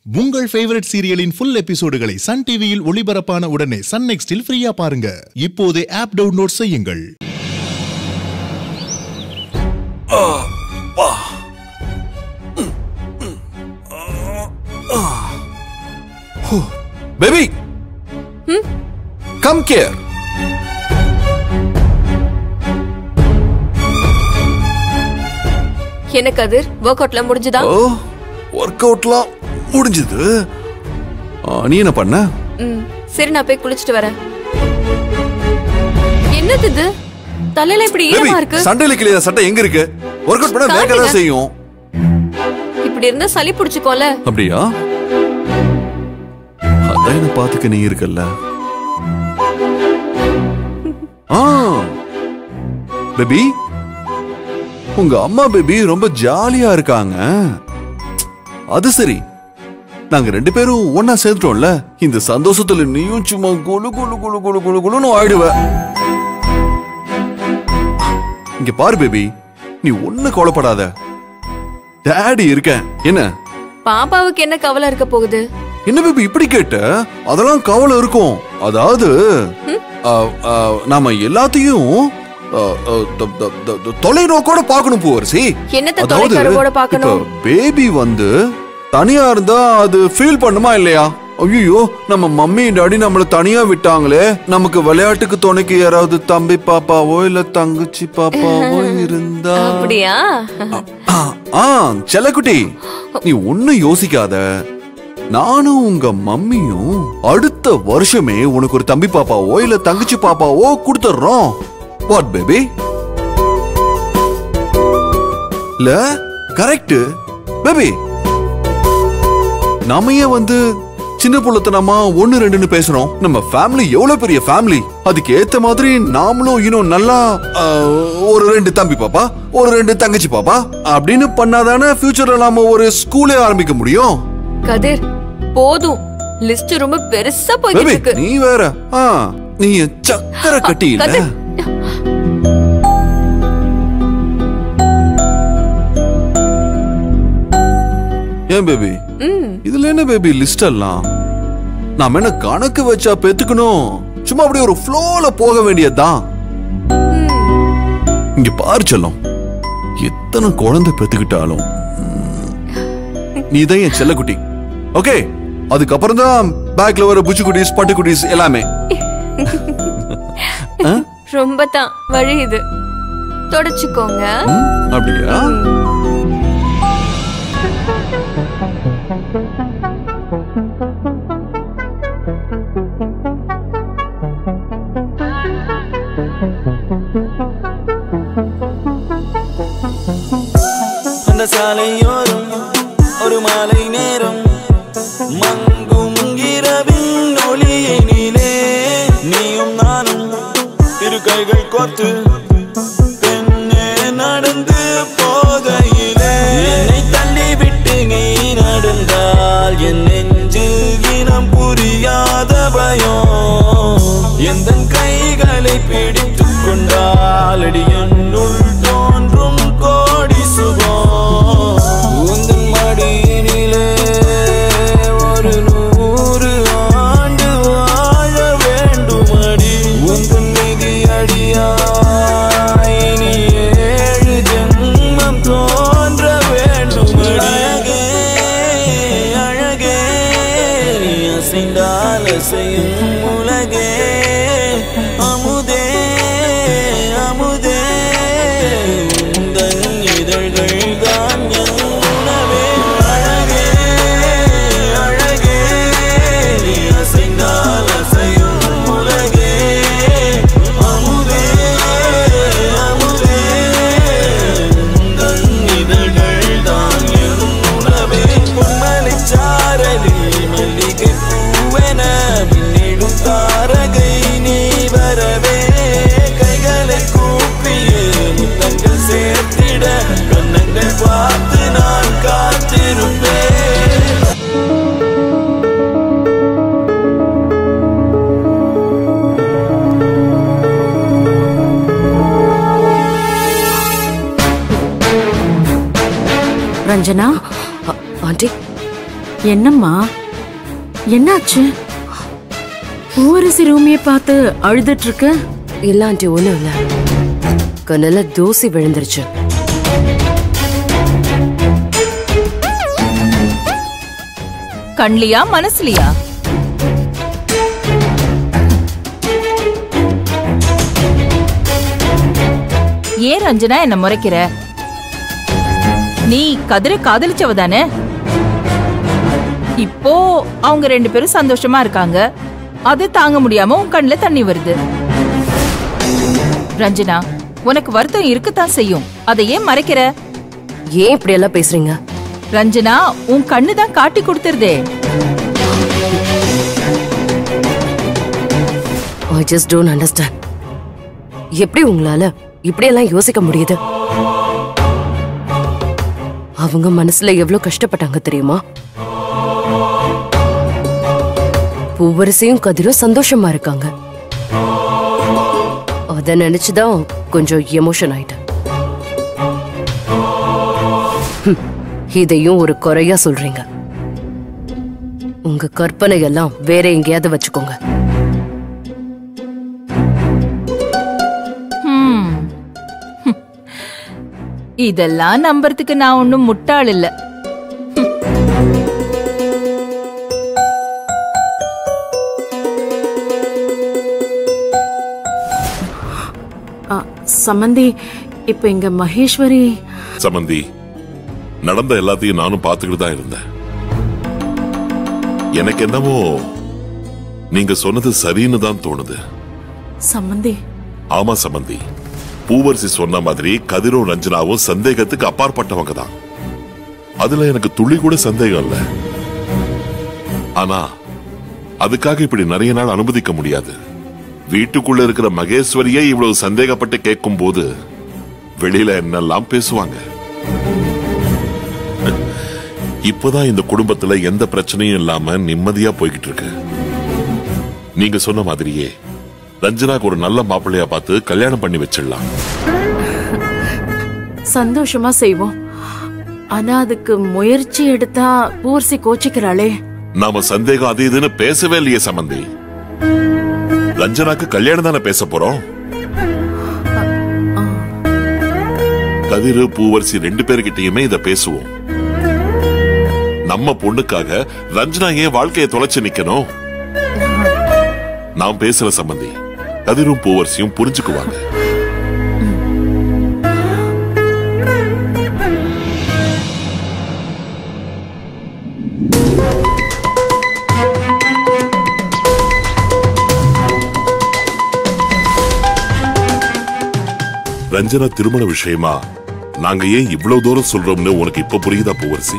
உங்கள் ஃபேவரட் சீரியலின் ஃபுல் எபிசோடுகளை சன் டிவியில் ஒளிபரப்பான உடனே சன் நெக்ஸ்டில் ஃப்ரீயா பாருங்க இப்போதே ஆப் டவுன்லோட் செய்யுங்கள் Baby! Come here. என்ன கதிர் ஒர்க் அவுட்ல முடிஞ்சுதா ஓ ஒர்க் அவுட்லாம் முடிஞ்சது ஆ, நீ என்ன பண்ண ம் சரி நான் போய் குளிச்சிட்டு வரேன் என்னது இது தலையில இப்படி பேபி ஈரமா இருக்கு சண்டையில கிளிய சட்டை எங்க இருக்கு ஒர்க் அவுட் பண்ண வேக காட்டுங்க. தான் செய்யும் இப்படி இருந்தா சளி பிடிச்சுக்கோல அப்படியா அதான் என்ன பாத்துக்க நீ இருக்கல்ல ஆ பேபி உங்க அம்மா பேபி ரொம்ப ஜாலியா இருக்காங்க அது சரி நாங்க ரெண்டு பேரும் ஒன்னா சேர்ந்துட்டோம்ல இந்த சந்தோஷத்துல நீயும் சும்மா குளு குளு குளு குளு குளு குளுன்னு ஆயிடுவ இங்க பாரு பேபி நீ ஒண்ணு கவலைப்படாத டேடி இருக்கேன் என்ன பாப்பாவுக்கு என்ன கவலை இருக்க போகுது என்ன பேபி இப்படி கேட்ட அதெல்லாம் கவலை இருக்கும் அதாவது அ, அ, நாம எல்லாத்தையும் அ, அ, த- த- த- த- தொலைநோக்கோட பார்க்கணும் பூவரசி என்னத்த தொலைக்கருவோட பார்க்கணும்? பேபி வந்து தனியா இருந்தா அது ஃபீல் பண்ணுமா இல்லையா ஐயோ நம்ம மம்மி டாடி நம்மள தனியா விட்டாங்களே நமக்கு விளையாட்டுக்கு துணைக்கு யாராவது தம்பி பாப்பாவோ இல்ல தங்கச்சி பாப்பாவோ இருந்தா அப்படியா ஆ, ஆ செல்லக்குட்டி நீ ஒண்ணும் யோசிக்காத நானும் உங்க மம்மியும் அடுத்த வருஷமே உனக்கு ஒரு தம்பி பாப்பாவோ இல்ல தங்கச்சி பாப்பாவோ கொடுத்துடுறோம் வாட் பேபி இல்ல கரெக்ட் பேபி நாம ஏன் வந்து சின்ன புள்ளத்தனமா ஒன்னு ரெண்டுன்னு பேசுறோம் நம்ம ஃபேமிலி எவ்வளவு பெரிய ஃபேமிலி அதுக்கு ஏத்த மாதிரி நாமளும் இன்னும் நல்லா ஆ, ஒரு ரெண்டு தம்பி பாப்பா ஒரு ரெண்டு தங்கச்சி பாப்பா அப்படின்னு பண்ணாதானே ஃபியூச்சர்ல நாம ஒரு ஸ்கூலே ஆரம்பிக்க முடியும் கதிர் போதும் லிஸ்ட் ரொம்ப பெருசா போயிட்டு பேபி இருக்கு நீ வேற ஆ நீ என் சக்கரை கட்டி இல்ல கதிர் ஏன் பேபி ம் இதுல என்ன பேபி லிஸ்ட் எல்லாம் நாம என்ன கணக்கு வச்சா பெத்துக்கணும் சும்மா அப்படியே ஒரு ஃப்ளோல போக வேண்டியதுதான் இங்க பாரு செல்லம் எத்தனை குழந்தை பெத்துக்கிட்டாலும் நீ தான் என் செல்லக்குட்டி ஓகே அதுக்கப்புறம் தான் பேக்ல வர புச்சு குட்டீஸ் பட்டு குட்டீஸ் எல்லாமே ரொம்ப தான் வழி இது தொடச்சுக்கோங்க ம், அப்படியா அந்த சாலையோரம் ஒரு மாலை நேரம் மங்கும் இரவின் ஒளியினிலே நீயும் நானும் இரு கைகள் கோர்த்து பெண்ணே நடந்து போகையிலே என்னை தள்ளிவிட்டு நீ நடந்தால் என் நெஞ்சில் இனம் புரியாத பயம் எந்த கைகளை பிடித்துக் கொண்டால் அடி என்னுள் தோன்றும் கோடி சுகம் உந்தன் மடியினிலே ஒரு நூறு ஆண்டு வாழ வேண்டும் அடி உந்தன் மிதி அடியாய் இனி ஏழு ஜென்மம் தோன்ற வேண்டும் அழகே அழகே நீ அசைந்தால் அசையும் உலகே அமுதே அமுதே உந்தன் இதழ்கள் தான் என் உணவே அழகே அழகே நீ அசைந்தால் அசையும் உலகே அமுதே அமுதே உந்தன் இதழ்கள் தான் என் உணவே பொன்மலைச் சாரலில் மல்லிகை பூவென மின்னிடும் தாரகை நீ வரவே கைகளை கூப்பிய முத்தங்கள் சேர்த்திட கண்ணங்கள் பார்த்து நான் காத்திருப்பேன் ரஞ்சனா அ- ஆண்டி என்னம்மா என்னாச்சு பூவரசி ரூமிய பார்த்து அழுதுட்டு இருக்க இல்ல ஆண்டி ஒண்ணும் இல்ல கண்ணுல தூசி விழுந்துருச்சு கண்லியா மனசுலியா ஏன் ரஞ்சனா என்ன முறைக்கிற நீ கதிரை காதலிச்சவ தானே இப்போ அவங்க ரெண்டு பேரும் சந்தோஷமா இருக்காங்க அது தாங்க முடியாம உன் கண்ணுல தண்ணி வருது ரஞ்சனா உனக்கு வருத்தம் இருக்கத்தான் செய்யும் அதை ஏன் மறைக்கிற ஏன் இப்படி எல்லாம் பேசுறீங்க ரஞ்சனா உன் கண்ணு தான் காட்டி கொடுத்துருதே ஐ ஜஸ்ட் டோன்ட் அண்டர்ஸ்டாண்ட் எப்படி உங்களால இப்படியெல்லாம் யோசிக்க முடியுது அவங்க மனசுல எவ்வளவு கஷ்டப்பட்டாங்க தெரியுமா பூவரசியும் கதிரும் சந்தோஷமா இருக்காங்க அத நினைச்சுதான் கொஞ்சம் எமோஷன் ஆயிட்டேன் ஹம், இதையும் ஒரு குறையா சொல்றீங்க உங்க கற்பனை எல்லாம் வேற எங்கேயாவது வச்சுக்கோங்க ஹம். ஹம். இதெல்லாம் நம்புறதுக்கு நான் ஒண்ணும் முட்டாள் இல்ல ஆ, சம்மந்தி இப்ப இங்க மகேஸ்வரி சமந்தி நடந்த எல்லாத்தையும் நானும் பார்த்துக்கிட்டு தான் இருந்தேன் எனக்கு என்னவோ நீங்க சொன்னது சரின்னு தான் தோணுது சம்மந்தி ஆமா சமந்தி பூவரசி சொன்ன மாதிரி கதிரும் ரஞ்சனாவும் சந்தேகத்துக்கு அப்பாற்பட்டவங்க தான் அதுல எனக்கு துளி கூட சந்தேகம் இல்ல ஆனா அதுக்காக இப்படி நிறைய நாள் அனுமதிக்க முடியாது வீட்டுக்குள்ள இருக்கிற மகேஸ்வரியே இவ்வளவு சந்தேகப்பட்டு கேட்கும் போது வெளியில என்னெல்லாம் பேசுவாங்க இப்பதான் இந்த குடும்பத்துல எந்த பிரச்சனையும் இல்லாம நிம்மதியா போய்கிட்டு இருக்கு நீங்க சொன்ன மாதிரியே ரஞ்சனாக்கு ஒரு நல்ல மாப்பிள்ளையா பார்த்து கல்யாணம் பண்ணி வச்சிடலாம் சந்தோஷமா செய்வோம் ஆனா அதுக்கு முயற்சி எடுத்தா பூர்சி கோச்சிக்கிறாளே நாம சந்தேகம் அது இதுன்னு பேசவே இல்லையே சம்பந்தி ரஞ்சனாக்கு கல்யாணம் தானே பேச போறோம் கதிரு பூவரசி ரெண்டு பேர்கிட்டயுமே இத பேசுவோம் நம்ம பொண்ணுக்காக ரஞ்சனா ஏன் வாழ்க்கையை தொலைச்சு நிக்கணும் நாம் பேசுற சம்பந்தி கதிரும் பூவரசியும் புரிஞ்சுக்குவாங்க ரஞ்சனா திருமண விஷயமா நாங்க ஏன் இவ்வளவு தூரம் சொல்றோம்னு உனக்கு இப்ப புரியுதா பூவரசி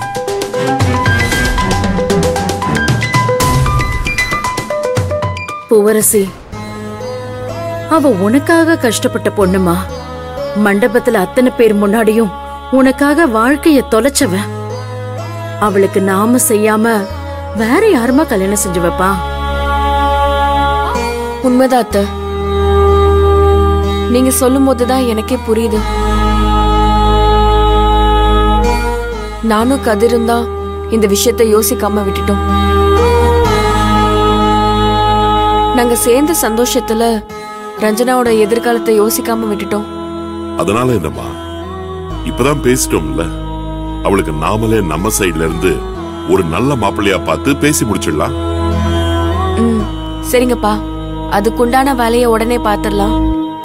பூவரசி அவ உனக்காக கஷ்டப்பட்ட பொண்ணுமா மண்டபத்துல அத்தனை பேர் முன்னாடியும் உனக்காக வாழ்க்கைய தொலைச்சவன் அவளுக்கு நாம செய்யாம வேற யாருமா கல்யாணம் செஞ்சு வைப்பா உண்மைதான் அத்தை நீங்க சொல்லும் போதுதான் எனக்கே புரியுது நானும் கதிரும் தான் இந்த விஷயத்தை யோசிக்காம விட்டுட்டோம் நாங்க சேர்ந்த சந்தோஷத்துல ரஞ்சனாவோட எதிர்காலத்தை யோசிக்காம விட்டுட்டோம் அதனால என்னம்மா இப்பதான் பேசிட்டோம்ல அவளுக்கு நாமளே நம்ம சைடுல இருந்து ஒரு நல்ல மாப்பிள்ளையா பார்த்து பேசி முடிச்சிடலாம் ம் சரிங்கப்பா அதுக்குண்டான வேலையை உடனே பாத்துடலாம்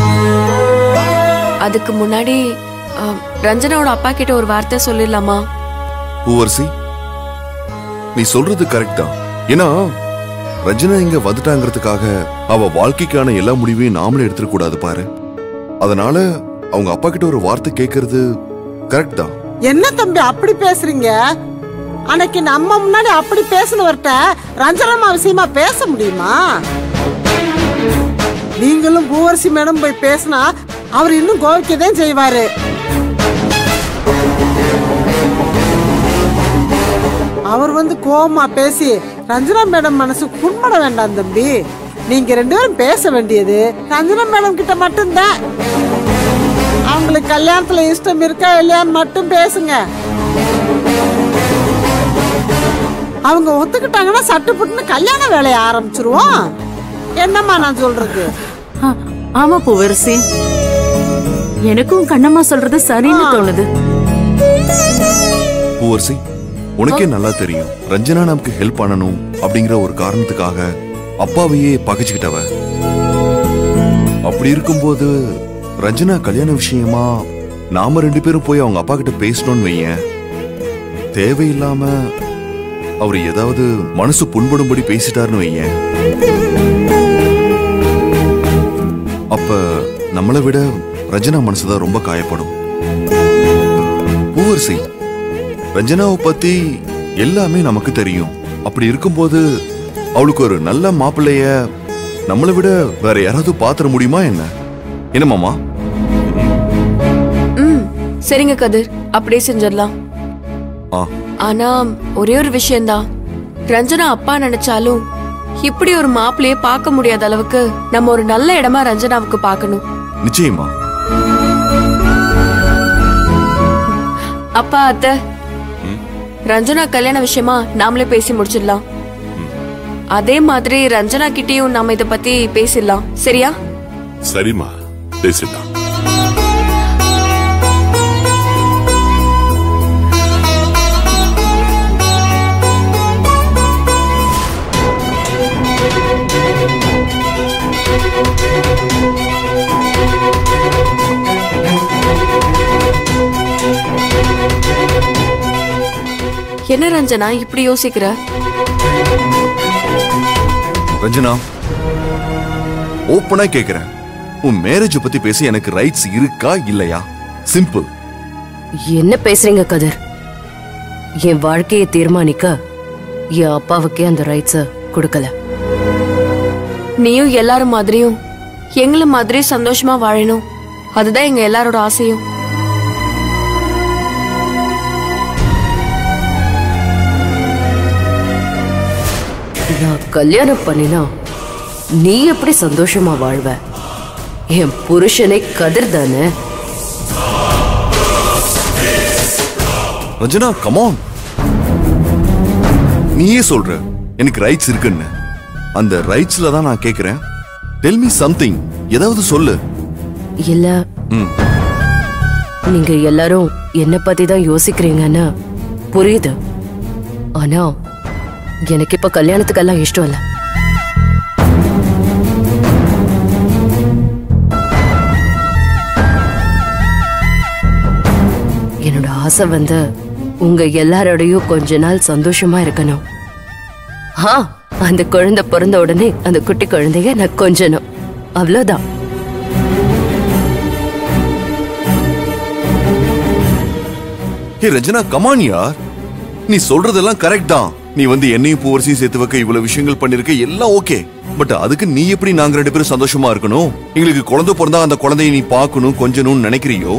அதுக்கு முன்னாடி அ, ரஞ்சனாவோட அப்பா கிட்ட ஒரு வார்த்தை சொல்லிடலாமா பூவரசி நீ சொல்றது கரெக்ட் தான் ஏன்னா ரஞ்சனா இங்க வந்துட்டாங்கிறதுக்காக அவ வாழ்க்கைக்கான எல்லா முடிவையும் நாமளே எடுத்துட கூடாது பாரு அதனால அவங்க அப்பா கிட்ட ஒரு வார்த்தை கேட்கறது கரெக்ட் தான் என்ன தம்பி அப்படி பேசுறீங்க அன்னைக்கு நம்ம முன்னாடி அப்படி பேசினவர்கிட்ட ரஞ்சனம்மா விஷயமா பேச முடியுமா நீங்களும் பூவரசி மேடம் போய் பேசினா அவர் இன்னும் கோவிக்கதான் செய்வாரு அவர் வந்து கோவமா பேசி ரஞ்சனா மேடம் மனசு புண்பட வேண்டாம் தம்பி நீங்க ரெண்டு பேரும் பேச வேண்டியது ரஞ்சனா மேடம் கிட்ட மட்டும்தான் அவங்களுக்கு கல்யாணத்துல இஷ்டம் இருக்கா இல்லையான்னு மட்டும் பேசுங்க அவங்க ஒத்துக்கிட்டாங்கன்னா சட்டு புட்டுன்னு கல்யாண வேலையை ஆரம்பிச்சிருவோம் என்னம்மா நான் சொல்றது ஆ, ஆமா பூவரசி எனக்கும் கண்ணம்மா சொல்றது சரின்னு தோணுது பூவரசி உனக்கே நல்லா தெரியும் ரஞ்சனா நமக்கு ஹெல்ப் பண்ணணும் அப்படிங்கிற ஒரு காரணத்துக்காக அப்பாவையே பகைச்சுக்கிட்டவ அப்படி இருக்கும்போது ரஞ்சனா கல்யாண விஷயமா நாம ரெண்டு பேரும் போய் அவங்க அப்பா கிட்ட பேசணும்னு வையேன் தேவையில்லாம அவர் ஏதாவது மனசு புண்படும்படி பேசிட்டாருன்னு வையேன் அப்ப நம்மளை விட ரஞ்சனா மனசுதான் ரொம்ப காயப்படும் பூவரசி ரஞ்சனாவை பத்தி எல்லாமே நமக்கு தெரியும் அப்படி இருக்கும்போது அவளுக்கு ஒரு நல்ல மாப்பிள்ளைய நம்மளை விட வேற யாராவது பாத்திர முடியுமா என்ன என்ன மாமா ம் சரிங்க கதிர் அப்படியே செஞ்சிடலாம் ஆ ஆனா ஒரே ஒரு விஷயம்தான் ரஞ்சனா அப்பா நினைச்சாலும் இப்படி ஒரு மாப்பிளைய பார்க்க முடியாத அளவுக்கு நம்ம ஒரு நல்ல இடமா ரஞ்சனாவுக்கு பார்க்கணும் நிச்சயமா அப்பா அத்தை ரஞ்சனா கல்யாண விஷயமா நாமளே பேசி முடிச்சிடலாம் அதே மாதிரி ரஞ்சனா கிட்டயும் நாம இத பத்தி பேசிடலாம் சரியா சரிம்மா பேசிடலாம் என்ன ரஞ்சனா இப்படி யோசிக்கிற ரஞ்சனா ஓப்பனா கேக்குறேன் உன் மேரேஜ் பத்தி பேச எனக்கு ரைட்ஸ் இருக்கா இல்லையா சிம்பிள் என்ன பேசுறீங்க கதிர் என் வாழ்க்கையை தீர்மானிக்க என் அப்பாவுக்கே அந்த ரைட்ஸ கொடுக்கல நீயும் எல்லாரும் மாதிரியும் எங்கள மாதிரி சந்தோஷமா வாழணும் அதுதான் எங்க எல்லாரோட ஆசையும் நான் கல்யாணம் பண்ணினா நீ எப்படி சந்தோஷமா வாழ்வ என் புருஷனை கதிர் தானே ரஞ்சனா கமான் நீயே சொல்ற எனக்கு ரைட்ஸ் இருக்குன்னு அந்த ரைட்ஸ்ல தான் நான் கேக்குறேன் டெல் மீ சம்திங் ஏதாவது சொல்லு இல்ல ம் நீங்க எல்லாரும் என்ன பத்தி தான் யோசிக்கிறீங்கன்னு புரியுது ஆனா எனக்கு இப்ப கல்யாணத்துக்கெல்லாம் இஷ்டம் இல்ல என்னோட ஆசை வந்து உங்க எல்லாரோடையும் கொஞ்ச நாள் சந்தோஷமா இருக்கணும் ஆ அந்த குழந்தை பிறந்த உடனே அந்த குட்டி குழந்தைய நான் கொஞ்சணும் அவ்வளவுதான் ஹே ரஞ்சனா கமான் யார் நீ சொல்றதெல்லாம் கரெக்ட் தான் நீ வந்து என்னையும் பூவரசியும் சேர்த்து வைக்க இவ்வளவு விஷயங்கள் பண்ணிருக்க எல்லாம் ஓகே பட் அதுக்கு நீ எப்படி நாங்க ரெண்டு பேரும் சந்தோஷமா இருக்கணும் எங்களுக்கு குழந்தை பிறந்தா அந்த குழந்தையை நீ பார்க்கணும் கொஞ்சணும்னு நினைக்கிறியோ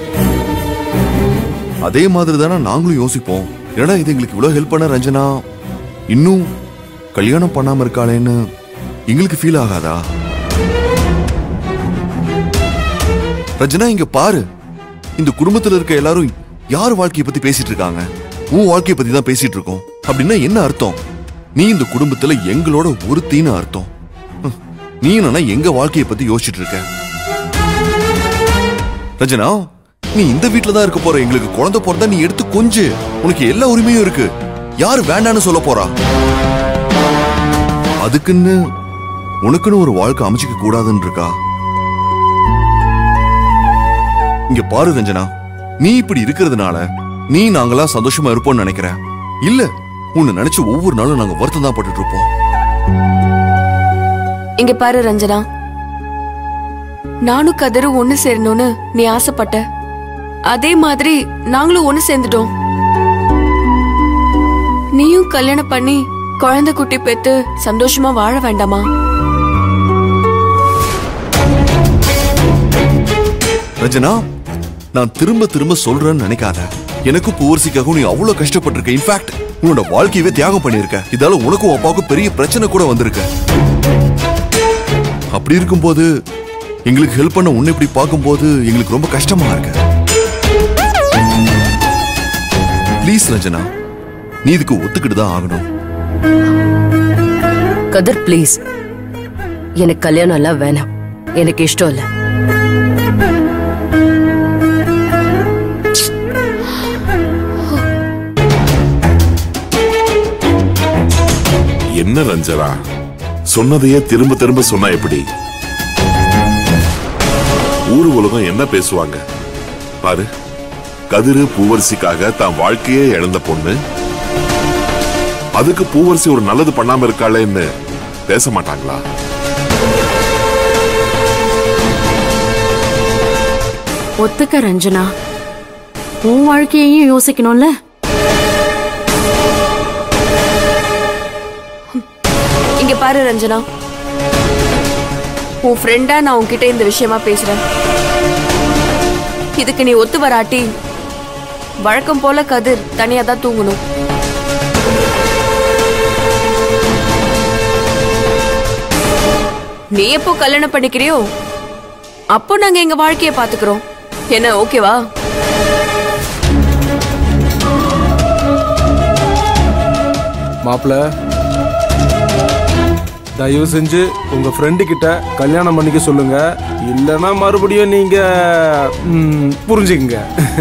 அதே மாதிரி தானே நாங்களும் யோசிப்போம் என்னடா இது எங்களுக்கு இவ்வளவு ஹெல்ப் பண்ண ரஞ்சனா இன்னும் கல்யாணம் பண்ணாம இருக்காளேன்னு எங்களுக்கு ஃபீல் ஆகாதா ரஞ்சனா இங்க பாரு இந்த குடும்பத்துல இருக்க எல்லாரும் யார் வாழ்க்கைய பத்தி பேசிட்டு இருக்காங்க உன் வாழ்க்கைய பத்தி தான் பேசிட்டு இருக்கோம் அப்படின்னா என்ன அர்த்தம் நீ இந்த குடும்பத்துல எங்களோட ஒருத்தின்னு அர்த்தம் ஹம், நீ என்னன்னா எங்க வாழ்க்கைய பத்தி யோசிச்சுட்டு இருக்க ரஞ்சனா நீ இந்த வீட்ல தான் இருக்க போற எங்களுக்கு குழந்தை பிறந்தா நீ எடுத்து கொஞ்சு உனக்கு எல்லா உரிமையும் இருக்கு யார் வேண்டான்னு சொல்ல போறா அதுக்குன்னு உனக்குன்னு ஒரு வாழ்க்கை அமைச்சிக்க கூடாதுன்னு இருக்கா இங்க பாரு ரஞ்சனா நீ இப்படி இருக்கிறதுனால நீ நாங்கெல்லாம் சந்தோஷமா இருப்போம்னு நினைக்கிறேன் இல்ல உன்னை நினைச்சு ஒவ்வொரு நாளும் நாங்க வருத்தம் தான் பட்டுட்டு இருப்போம் இங்க பாரு ரஞ்சனா நானும் கதிரும் ஒண்ணு சேரணும்னு நீ ஆசைப்பட்ட அதே மாதிரி நாங்களும் ஒண்ணு சேர்ந்துட்டோம் நீயும் கல்யாணம் பண்ணி குழந்தை குட்டி பெத்து சந்தோஷமா வாழ வேண்டாமா ரஞ்சனா நான் திரும்ப திரும்ப சொல்றேன்னு நினைக்காத எனக்கு பூவரசிக்காகவும் நீ அவ்வளவு கஷ்டப்பட்டிருக்க இன்ஃபேக்ட் உன்னோட வாழ்க்கையவே தியாகம் பண்ணிருக்க இதால உனக்கும் அப்பாவுக்கும் பெரிய பிரச்சனை கூட வந்திருக்கு அப்படி இருக்கும்போது எங்களுக்கு ஹெல்ப் பண்ண உன்னை இப்படி பார்க்கும்போது எங்களுக்கு ரொம்ப கஷ்டமா இருக்கு ப்ளீஸ் ரஞ்சனா நீ இதுக்கு ஒத்துக்கிட்டு தான் ஆகணும் கதிர் ப்ளீஸ் எனக்கு கல்யாணம் எல்லாம் வேணாம் எனக்கு இஷ்டம் இல்லை என்ன ரஞ்சனா சொன்னதையே திரும்ப திரும்ப சொன்னா எப்படி ஊரு உலகம் என்ன பேசுவாங்க பாரு கதிரு பூவரசிக்காக தான் வாழ்க்கையே இழந்த பொண்ணு அதுக்கு பூவரசி ஒரு நல்லது பண்ணாம இருக்காளேன்னு பேச மாட்டாங்களா ஒத்துக்க ரஞ்சனா உன் வாழ்க்கையையும் யோசிக்கணும்ல இங்க பாரு ரஞ்சனா உன் ஃப்ரெண்டா நான் உன்கிட்ட இந்த விஷயமா பேசுறேன் இதுக்கு நீ ஒத்து வராட்டி வழக்கம் போல கதிர் தனியா தான் தூங்கணும் நீ எப்போ கல்யாணம் பண்ணிக்கிறியோ அப்போ நாங்க எங்க வாழ்க்கைய பாத்துக்கிறோம் என்ன ஓகேவா மாப்பிள்ள தயவு செஞ்சு உங்க ஃப்ரெண்டு கிட்ட கல்யாணம் பண்ணிக்க சொல்லுங்க இல்லைன்னா மறுபடியும் நீங்க ம், புரிஞ்சுக்குங்க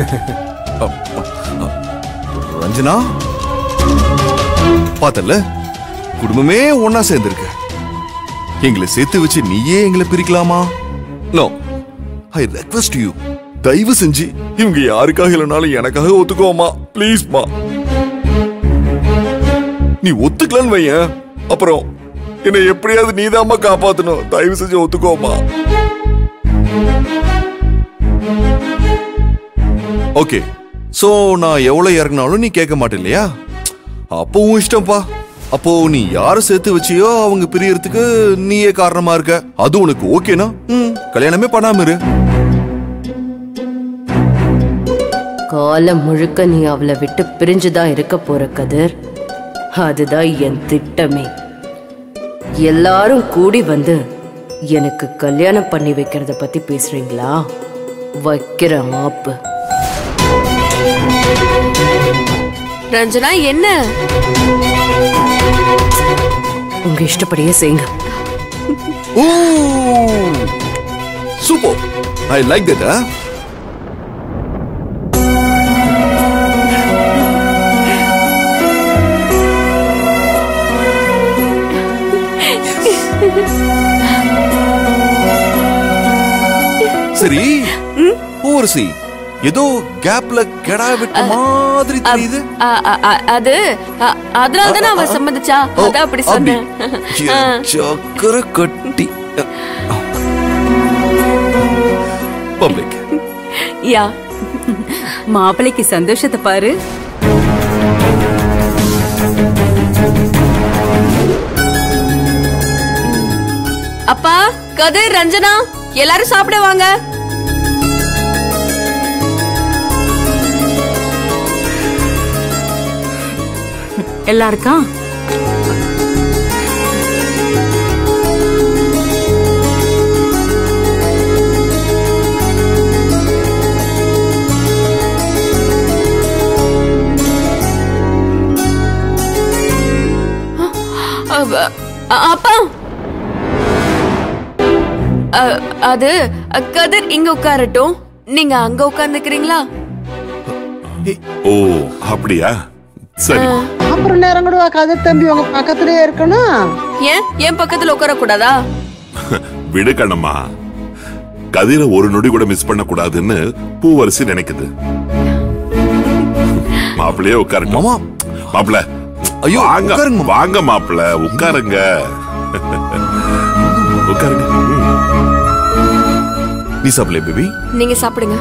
ரஞ்சனா பார்த்தல குடும்பமே ஒன்னா சேர்ந்திருக்க எங்களை சேர்த்து வச்சு நீயே எங்களை பிரிக்கலாமா நோ ஐ ரெக்வெஸ்ட் யூ தயவு செஞ்சு இவங்க யாருக்காக இல்லைனாலும் எனக்காக ஒத்துக்கோமா ப்ளீஸ்மா நீ ஒத்துக்கலன்னு வையன் அப்புறம் என்னை எப்படியாவது நீதாம்மா காப்பாத்தணும் தயவு செஞ்சு ஒத்துக்கோமா ஓகே சோ நான் எவ்வளவு இறங்கினாலும் நீ கேட்க மாட்டே இல்லையா அப்பவும் இஷ்டம்ப்பா அப்போ நீ யார சேர்த்து வச்சியோ அவங்க பிரியறதுக்கு நீயே காரணமா இருக்க அது உனக்கு ஓகேனா ம், கல்யாணமே பண்ணாம இரு காலம் முழுக்க நீ அவளை விட்டு பிரிஞ்சுதான் இருக்க போற கதிர் அதுதான் என் திட்டமே எல்லாரும் கூடி வந்து எனக்கு கல்யாணம் பண்ணி வைக்கிறத பத்தி பேசுறீங்களா வைக்கிற ஆப்பு ரஞ்சனா என்ன உங்க இஷ்டப்படியே செய்யுங்க oh super I like that சரி ஓவர்சி ஏதோ கேப்ல கெடா விட்ட மாதிரி தெரியுது அ- அ- அ- அது அ- அதனால தானே அவ சம்மதிச்சா ஓ, அதான் அப்படி சொன்னேன் என் சக்கர கட்டி பப்ளிக் யா மாப்பிள்ளைக்கு சந்தோஷத்தை பாரு அப்பா கதிர் ரஞ்சனா எல்லாரும் சாப்பிட வாங்க எல்லாருக்கா அவ- அ- அப்பா அ- அது அ, கதிர் இங்க உட்காரட்டும் நீங்க அங்க உட்கார்ந்துக்கிறீங்களா ஓ அப்படியா சரி அப்புறம் நேரம் கூட கதிர் தம்பி உங்க பக்கத்துலயே இருக்கணும் ஏன் என் பக்கத்துல உட்கார கூடாதா விடு கண்ணம்மா கதிரை ஒரு நொடி கூட மிஸ் பண்ண கூடாதுன்னு பூவரசி நினைக்குது மாப்பிள்ளையே உட்காருங்க மாமா மாப்பிள்ள ஐயோ, வாங்க உட்காருங்க மாமா. வாங்க மாப்பிள்ள உட்காருங்க உட்காருங்க ம். நீ சாப்பிடல பேபி நீங்க சாப்பிடுங்க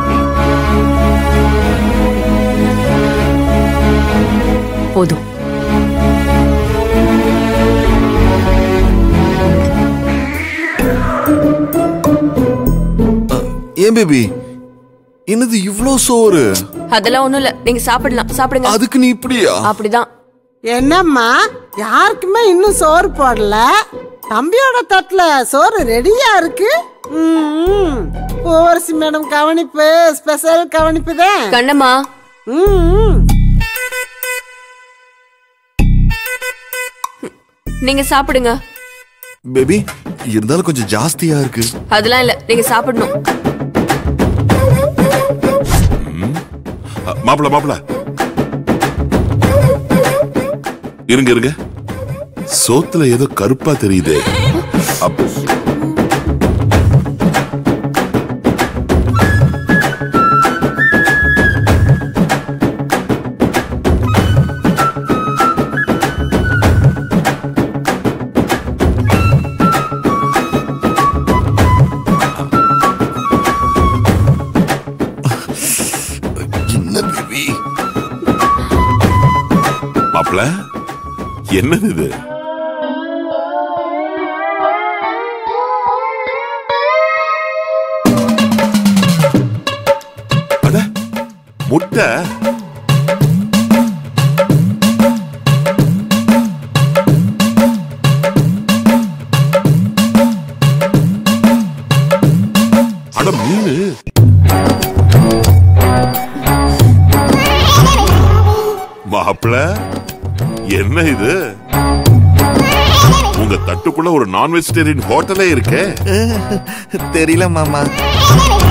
போதும் ஏன் பேபி என்னது இவ்ளோ சோறு அதெல்லாம் ஒண்ணும் இல்ல நீங்க சாப்பிடலாம் சாப்பிடுங்க அதுக்கு நீ இப்படியா அப்படிதான் என்னம்மா யாருக்குமே இன்னும் சோறு போடல தம்பியோட தட்டுல சோறு ரெடியா இருக்கு ம், பூவரசி மேடம் கவனிப்பு ஸ்பெஷல் கவனிப்பு தான் கண்ணம்மா ம், ம். நீங்க சாப்பிடுங்க பேபி இருந்தாலும் கொஞ்சம் ஜாஸ்தியா இருக்கு அதெல்லாம் இல்ல நீங்க சாப்பிடணும் அ, மாப்பிள மாப்பிள இருங்க இருங்க சோத்துல ஏதோ கருப்பா தெரியுது அப்ப என்ன பேபி மாப்பிள என்னது இது அட முட்டை அட மீனு மாப்பிள என்ன இது உங்க தட்டுக்குள்ள ஒரு நான் வெஜிடேரியன் ஹோட்டலே இருக்கே தெரியல மாமா